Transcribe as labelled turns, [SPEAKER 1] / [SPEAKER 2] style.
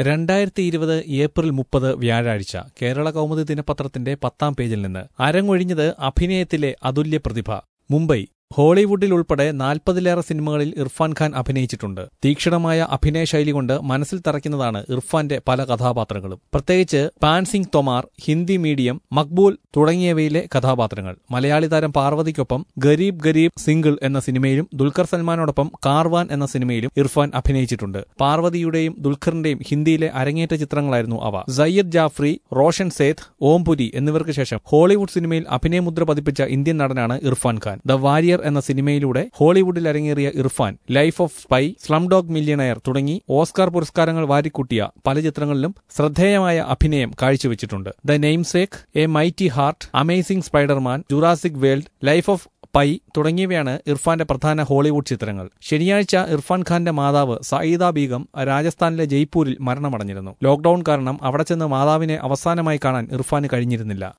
[SPEAKER 1] രണ്ടായിരത്തി ഇരുപത് ഏപ്രിൽ മുപ്പത് വ്യാഴാഴ്ച കേരള കൗമുദി ദിനപത്രത്തിന്റെ പത്താം പേജിൽ നിന്ന് അരങ്ങൊഴിഞ്ഞത് അഭിനയത്തിലെ അതുല്യ പ്രതിഭ മുംബൈ ഹോളിവുഡിൽ ഉൾപ്പെടെ നാൽപ്പതിലേറെ സിനിമകളിൽ ഇർഫാൻ ഖാൻ അഭിനയിച്ചിട്ടുണ്ട് തീക്ഷണമായ അഭിനയ ശൈലി കൊണ്ട് മനസ്സിൽ തറയ്ക്കുന്നതാണ് ഇർഫാന്റെ പല കഥാപാത്രങ്ങളും പ്രത്യേകിച്ച് പാൻസിംഗ് തൊമാർ ഹിന്ദി മീഡിയം മക്ബൂൽ തുടങ്ങിയവയിലെ കഥാപാത്രങ്ങൾ മലയാളി താരം പാർവതിക്കൊപ്പം ഗരീബ് ഗരീബ് സിംഗിൾ എന്ന സിനിമയിലും ദുൽഖർ സൽമാനോടൊപ്പം കാർവാൻ എന്ന സിനിമയിലും ഇർഫാൻ അഭിനയിച്ചിട്ടുണ്ട് പാർവതിയുടെയും ദുൽഖറിന്റെയും ഹിന്ദിയിലെ അരങ്ങേറ്റ ചിത്രങ്ങളായിരുന്നു അവ സയ്യദ് ജാഫ്രി റോഷൻ സേത്ത് ഓംപുരി എന്നിവർക്ക് ശേഷം ഹോളിവുഡ് സിനിമയിൽ അഭിനയമുദ്ര പതിപ്പിച്ച ഇന്ത്യൻ നടനാണ് ഇർഫാൻ ഖാൻ ദ വാരിയർ എന്ന സിനിമയിലൂടെ ഹോളിവുഡിൽ അരങ്ങേറിയ Irfan life of Pi slumdog millionaire തുടങ്ങി ഓസ്കാർ പുരസ്കാരങ്ങൾ വാരിക്കൂട്ടിയ പല ചിത്രങ്ങളിലും ശ്രദ്ധേയമായ അഭിനയം കാഴ്ചവെച്ചിട്ടുണ്ട് the namesake a mighty heart amazing Spiderman Jurassic world life of Pi തുടങ്ങിയവയാണ് ഇർഫാന്റെ പ്രധാന ഹോളിവുഡ് ചിത്രങ്ങൾ ശനിയാഴ്ച ഇർഫാൻ ഖാന്റെ മാതാവ് സയ്യിദ ബീഗം രാജസ്ഥാനിലെ ജയ്പൂരിൽ മരണമടഞ്ഞിരുന്നു ലോക്ഡൌൺ കാരണം അവിടെ ചെന്ന് മാതാവിനെ അവസാനമായി കാണാൻ ഇർഫാന് കഴിഞ്ഞിരുന്നില്ല